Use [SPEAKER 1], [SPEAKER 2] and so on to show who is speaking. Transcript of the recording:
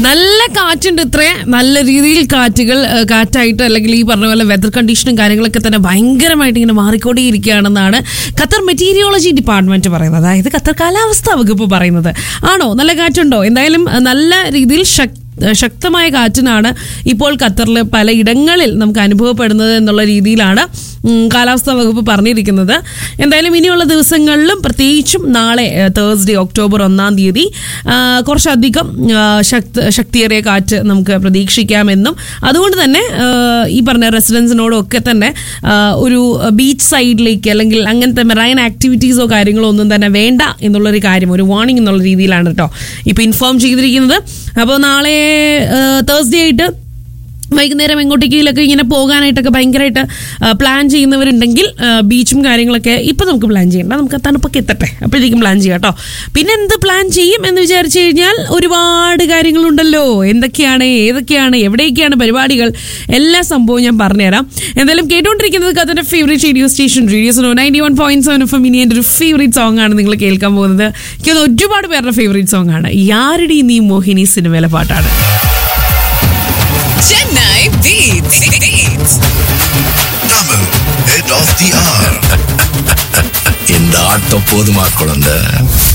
[SPEAKER 1] നല്ല കാറ്റുണ്ട് ഇത്രേ നല്ല രീതിയിൽ കാറ്റുകൾ ആ, കാറ്റായിട്ട് അല്ലെങ്കിൽ ഈ പറഞ്ഞ പോലെ വെതർ കണ്ടീഷനും കാര്യങ്ങളൊക്കെ തന്നെ ഭയങ്കരമായിട്ട് ഇങ്ങനെ മാറിക്കൊണ്ടേയിരിക്കുകയാണെന്നാണ് ഖത്തർ മെറ്റീരിയോളജി ഡിപ്പാർട്ട്മെന്റ് പറയുന്നത് അതായത് ഖത്തർ കാലാവസ്ഥാ വകുപ്പ് പറയുന്നത് ആണോ നല്ല കാറ്റുണ്ടോ എന്തായാലും ആ, നല്ല രീതിയിൽ ശക്തി ശക്തമായ കാറ്റിനാണ് ഇപ്പോൾ ഖത്തറിൽ പലയിടങ്ങളിൽ നമുക്ക് അനുഭവപ്പെടുന്നത് എന്നുള്ള രീതിയിലാണ് ഉം, കാലാവസ്ഥാ വകുപ്പ് പറഞ്ഞിരിക്കുന്നത് എന്തായാലും ഇനിയുള്ള ദിവസങ്ങളിലും പ്രത്യേകിച്ചും നാളെ തേഴ്സ്ഡേ ഒക്ടോബർ ഒന്നാം തീയതി ആ, കുറച്ചധികം ആ, ശക്ത ശക്തിയേറിയ കാറ്റ് നമുക്ക് പ്രതീക്ഷിക്കാമെന്നും അതുകൊണ്ട് തന്നെ ആ, ഈ പറഞ്ഞ റെസിഡൻസിനോടും ഒക്കെ തന്നെ ആ, ഒരു ബീച്ച് സൈഡിലേക്ക് അല്ലെങ്കിൽ അങ്ങനത്തെ മെറൈൻ ആക്ടിവിറ്റീസോ കാര്യങ്ങളോ ഒന്നും തന്നെ വേണ്ട എന്നുള്ളൊരു കാര്യം ഒരു വാർണിംഗ് എന്നുള്ള രീതിയിലാണ് കേട്ടോ ഇപ്പോൾ ഇൻഫോം ചെയ്തിരിക്കുന്നത് അപ്പോൾ നാളെ തേഴ്സ്ഡേ ആയിട്ട് വൈകുന്നേരം എങ്ങോട്ടേക്കിലൊക്കെ ഇങ്ങനെ പോകാനായിട്ടൊക്കെ ഭയങ്കരമായിട്ട് പ്ലാൻ ചെയ്യുന്നവരുണ്ടെങ്കിൽ ആ, ബീച്ചും കാര്യങ്ങളൊക്കെ ഇപ്പം നമുക്ക് പ്ലാൻ ചെയ്യണ്ട നമുക്ക് തണുപ്പൊക്കെ എത്തട്ടെ അപ്പോഴേക്കും പ്ലാൻ ചെയ്യാം കേട്ടോ പിന്നെ എന്ത് പ്ലാൻ ചെയ്യും എന്ന് വിചാരിച്ചു കഴിഞ്ഞാൽ ഒരുപാട് കാര്യങ്ങളുണ്ടല്ലോ എന്തൊക്കെയാണ് ഏതൊക്കെയാണ് എവിടെയൊക്കെയാണ് പരിപാടികൾ എല്ലാ സംഭവവും ഞാൻ പറഞ്ഞുതരാം എന്തായാലും കേട്ടുകൊണ്ടിരിക്കുന്നത് കഥൻ്റെ favourite radio station radio so ninety one point seven F ഇനി എൻ്റെ ഒരു ഫേവറേറ്റ് സോങ് ആണ് നിങ്ങൾ കേൾക്കാൻ പോകുന്നത് എനിക്ക് തോന്നുന്നു ഒരുപാട് പേരുടെ ഫേവറേറ്റ് സോങ് ആണ് യാരടി നീ മോഹിനി സിനിമയിലെ പാട്ടാണ്
[SPEAKER 2] Chennai Beats. Beats.
[SPEAKER 3] Tamil, head of the hour.
[SPEAKER 4] இந்த ஆட்டம் போதுமா குழந்தை